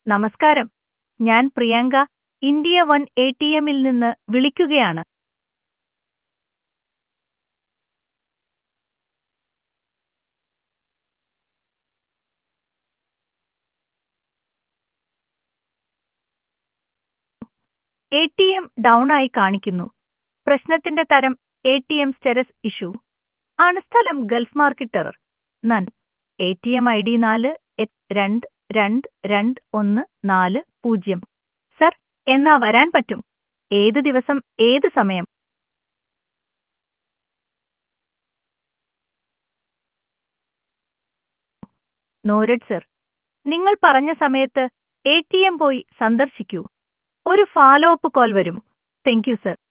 നമസ്കാരം ഞാൻ Priyanka India one A T എമ്മിൽ നിന്ന് വിളിക്കുകയാണ് എ ടി എം ഡൗൺ ആയി കാണിക്കുന്നു പ്രശ്നത്തിന്റെ തരം A T M status issue ആണ് സ്ഥലം ഗൾഫ് മാർക്കറ്റ് ടെറർ നൻ A T M I D നാല് എട്ട് രണ്ട് രണ്ട് രണ്ട് ഒന്ന് നാല് പൂജ്യം സർ എന്നാ വരാൻ പറ്റും ഏത് ദിവസം ഏത് സമയം നോരഡ് സർ നിങ്ങൾ പറഞ്ഞ സമയത്ത് എ ടി എം പോയി സന്ദർശിക്കൂ ഒരു ഫോളോ അപ്പ് കോൾ വരും താങ്ക് യു സർ